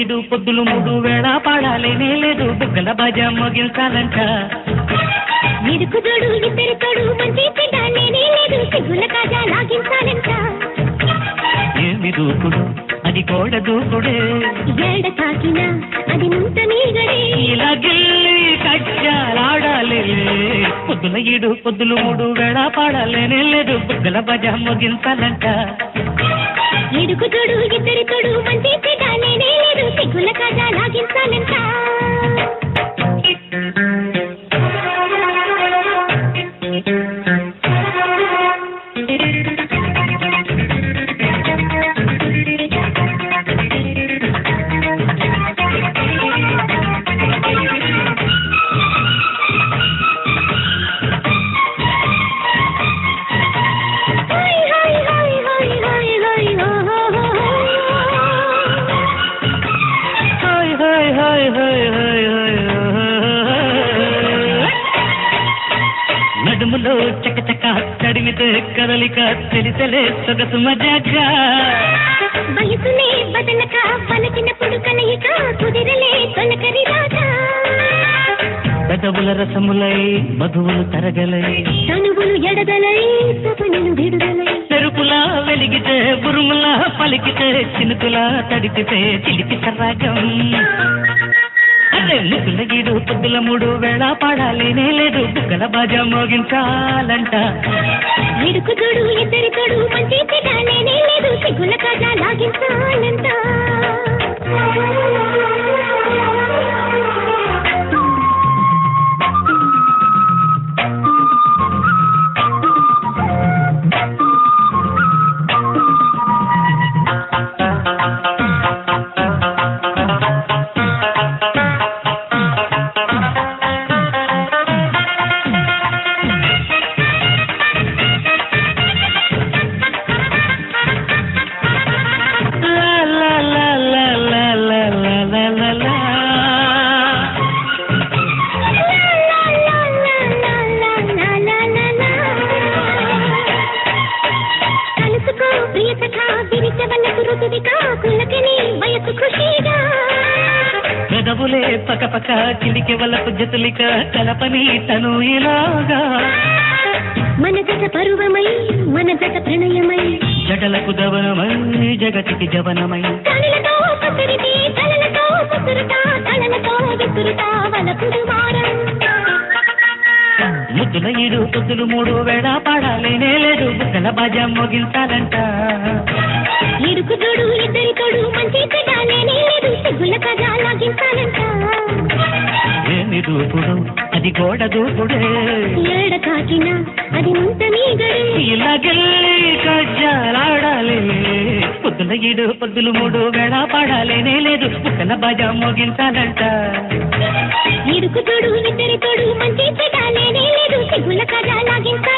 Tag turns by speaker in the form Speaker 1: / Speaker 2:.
Speaker 1: ఈడు పొద్దులు మూడు వేళ పాడాలేనే లేదు బుగ్గల బాజా మోగించాలంట
Speaker 2: ఇరుకు జోడు ఇద్దరు తోడు మంచి చెడ్డ నేనే లేదు సిగ్గుల కాజా లాగించాలంట
Speaker 1: ఏమి దూకుడు అది గోడ దూకుడే
Speaker 2: ఏడ తాకిన అది ముంత నీగడే
Speaker 1: ఇలా గిల్లి కజ్జాలాడాలి పొద్దుల ఈడు పొద్దులు మూడు వేళ పాడాలేనే లేదు బుగ్గల బాజా మోగించాలంట
Speaker 2: ఇరుకు జోడు ఇద్దరు తోడు మంచి చెడ్డ నేనే లేదు సిగ్గుల కాజా లాగించాలంట హాయ్ హాయ్ హాయ్ హాయ్ హాయ్ హాయ్ హో హో హో హో.
Speaker 1: హాయ్ హాయ్ హాయ్ హాయ్ హాయ్ హాయ్ నడుములో చకచక తడిమితే కదలిక తెలిసలే సొగసు మజాగా
Speaker 2: వయసునే బదలక పలికినప్పుడు కలయిక కుదిరలే తొలకరి రాజా
Speaker 1: పెదవుల రసములై మధువులు తరగలై
Speaker 2: తనువులు ఎడదలై సపనలు విడుదలై
Speaker 1: చెరుకులా వెలిగితే బురుములా పలికితే చినుకులా తడిపితే చిలిపి సర్రాగం అదే ముద్దుల గీడు పొద్దుల మూడు వేళ పాడాలేనే లేదు బుగ్గల బాజా మోగించాలంట
Speaker 2: ఇడుకు తోడు ఇద్దరి తోడు మంచి చెడ్డాలేనే లేదు సిగ్గుల కాజా లాగించాలంట
Speaker 1: లా లా లా లా లా లా లా లా లా లా.
Speaker 2: కలుసుకో ప్రియసఖ విరిచవలకు ఋతువిక కులకని వయసు ఖుషిగా
Speaker 1: పెదవులే పకపక చిలికి వలపు జతులిక కలపని తను ఇలాగా
Speaker 2: మన జత పరువమై మన జత ప్రణయమై
Speaker 1: జడలకు దవనమై జగతికి జవనమై
Speaker 2: కనులతో పసురితే కలలతో పసురుతా కళలతో విసురుతా వలపుడు వారం
Speaker 1: ముద్దుల ఈడు పొద్దులు మూడు వేళ పాడాలేనే లేదు బుగ్గల బాజా మోగించాలంట
Speaker 2: ఇరుకు తోడు ఇద్దరి తోడు మంచి చెడ్డాలేనే లేదు సిగ్గుల కథ లాగించాలంట
Speaker 1: ఏమి దూకుడు అది గోడ దూకుడే
Speaker 2: ఏడ తాకిన అది ముంత మీగడే
Speaker 1: ఇలా గెల్లి కజ్జాలాడాలి పొద్దుల ఈడు పొద్దులు మూడు వేళ పాడాలేనే లేదు బుగ్గల బాజా మోగించాలంట
Speaker 2: ఇరుకు తోడు ఇద్దరి తోడు మంచి చెడ్డాలేనే లేదు సిగ్గుల కథ లాగించాలంట